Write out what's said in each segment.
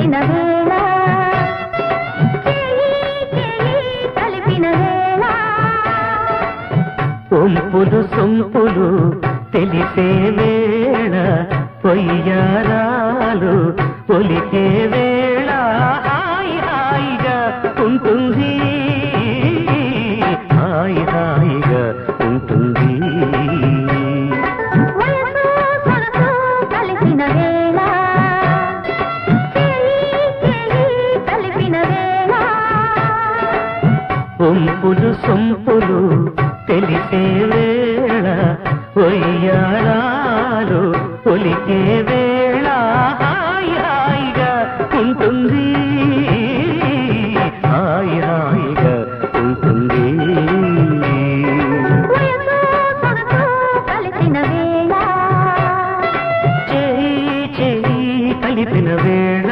కలిసిన వేళ చేయి చేయి కలిపిన వేళ ఒంపులు సొంపులు తెలిసే వేళ పొయ్యారాలు ఒలికే వేళ హాయి హాయిగా ఉంటుంది హాయి హాయిగా ఉంటుంది వయసు సొగసు కలిసిన వేళ చేయి చేయి కలిపిన వేళ ఒంపులు సొంపులు తెలిసే వేళ ఒయ్యారాలు ఒలికే వేళ హాయి హాయిగా ఉంటుంది హాయి హాయిగా ఉంటుంది వయసు సొగసు కలిసిన వేళ చేయి చేయి కలిపిన వేళ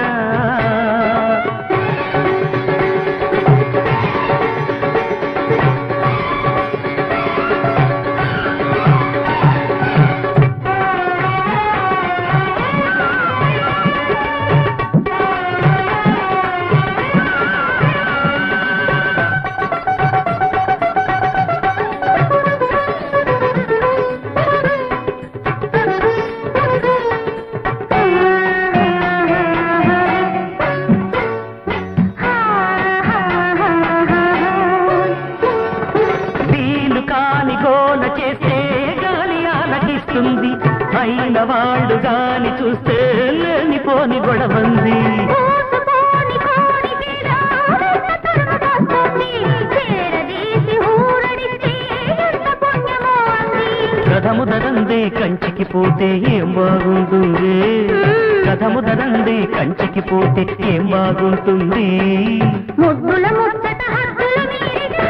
వీలు కాని గోల చేస్తే గాలి ఆలకిస్తుంది అయిన వాళ్ళు గాని చూస్తే లేనిపోని గొడవంది మోసపోని కోడి మీద వెన్న తరుము కాస్తుంది. చేరదీసి ఊరడిస్తే ఎంత పుణ్యమో అంది. రథము దరంది కంచికి పోతే ఏం బాగుంటుంది రథము దరంది కంచికి పోతే ఏం బాగుంటుంది ముద్దుల ముచ్చట హద్దుల మీరితే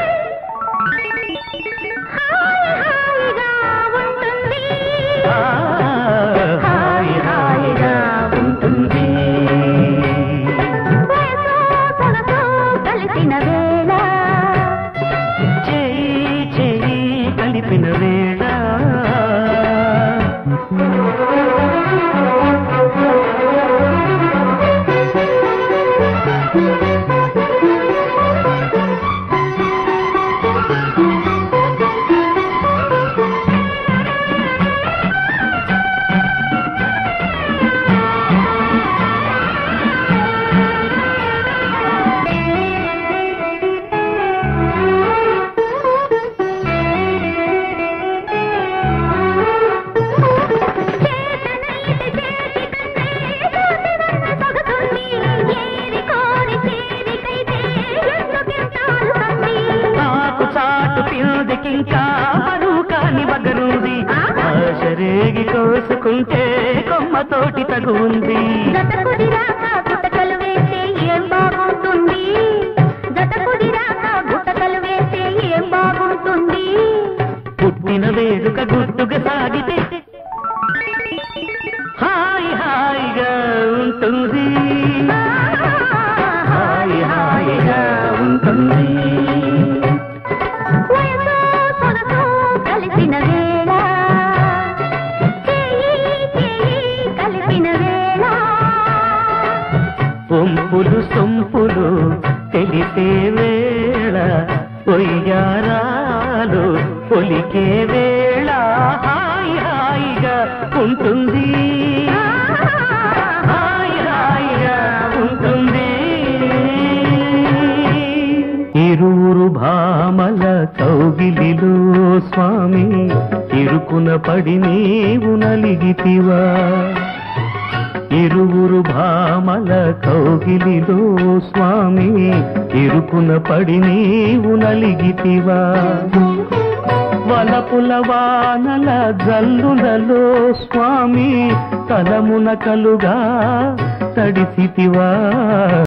హాయి హాయిగా ఉంటుంది. ఆ, హాయి హాయిగా ఉంటుంది వయసు సొగసు కలిసిన వేళ చేయి చేయి కలిపిన వేళ చేతనైతే చేతికంటే సొగసుంది. ఏరి కోరి చేరికైతే ఎందుకింతాలు సంది. ఆకు చాటు పిల్లదికింకా బరువు కాని బగరుంది ఆశరేగి కోసుకుంటే కొమ్మతోటి తగు ఉంది జత కుదిరాక గుట్టకలు వేస్తే ఏం బాగుంటుంది జత కుదిరాక గుట్టకలు వేస్తే ఏం బాగుంటుంది పుట్టిన వేడుక గుట్టుగా సాగితే హాయి హాయిగా ఉంటుంది హాయి హాయిగా ఉంటుంది వయసు సొగసు కలిసిన వేళ చేయి చేయి కలిపిన వేళ పొంపులు సొంపులు తెలిసే వేళ ఒయ్యారాలు పొలికే వేళ హాయి హాయిగా ఉంటుంది హాయి హాయిగా ఉంటుంది ఇరువురు భామల కౌగిలిలో స్వామి ఇరుకున పడి నీవు నలిగితివా ఇరువురు భామల కౌగిలిలో స్వామి ఇరుకున పడి నీవు నలిగితివా వలపుల వానల జల్లులలో స్వామి తలమున కలుగా తడిసితివా